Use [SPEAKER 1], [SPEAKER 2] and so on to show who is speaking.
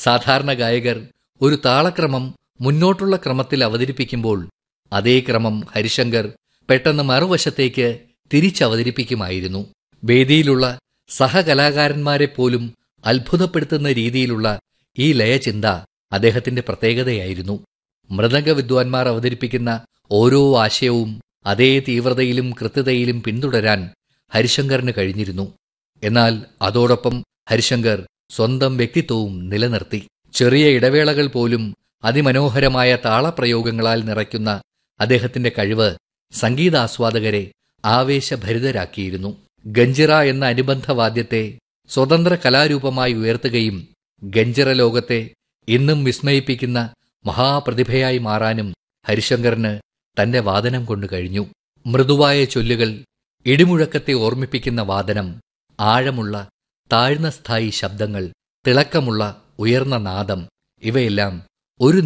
[SPEAKER 1] സാധാരണ ഗായകർ ഒരു താളക്രമം മുന്നോട്ടുള്ള ക്രമത്തിൽ അവതരിപ്പിക്കുമ്പോൾ അതേ ക്രമം ഹരിശങ്കർ പെട്ടെന്ന് മറുവശത്തേക്ക് തിരിച്ചവതരിപ്പിക്കുമായിരുന്നു വേദിയിലുള്ള സഹകലാകാരന്മാരെ പോലും അത്ഭുതപ്പെടുത്തുന്ന രീതിയിലുള്ള ഈ ലയചിന്ത അദ്ദേഹത്തിന്റെ പ്രത്യേകതയായിരുന്നു മൃദംഗ വിദ്വാൻമാർ അവതരിപ്പിക്കുന്ന ഓരോ ആശയവും അതേ തീവ്രതയിലും കൃത്യതയിലും പിന്തുടരാൻ ഹരിശങ്കറിന് കഴിഞ്ഞിരുന്നു എന്നാൽ അതോടൊപ്പം ഹരിശങ്കർ സ്വന്തം വ്യക്തിത്വവും നിലനിർത്തി ചെറിയ ഇടവേളകൾ പോലും അതിമനോഹരമായ താളപ്രയോഗങ്ങളാൽ നിറയ്ക്കുന്ന അദ്ദേഹത്തിന്റെ കഴിവ് സംഗീതാസ്വാദകരെ ആവേശഭരിതരാക്കിയിരുന്നു ഗഞ്ചിറ എന്ന അനുബന്ധ വാദ്യത്തെ സ്വതന്ത്ര കലാരൂപമായി ഉയർത്തുകയും ഗഞ്ചിറ ലോകത്തെ ഇന്നും വിസ്മയിപ്പിക്കുന്ന മഹാപ്രതിഭയായി മാറാനും ഹരിശങ്കറിന് തന്റെ വാദനം കൊണ്ട് കഴിഞ്ഞു മൃദുവായ ചൊല്ലുകൾ ഇടിമുഴക്കത്തെ ഓർമ്മിപ്പിക്കുന്ന വാദനം ആഴമുള്ള താഴ്ന്ന സ്ഥായി ശബ്ദങ്ങൾ തിളക്കമുള്ള ഉയർന്ന നാദം ഇവയെല്ലാം ഒരു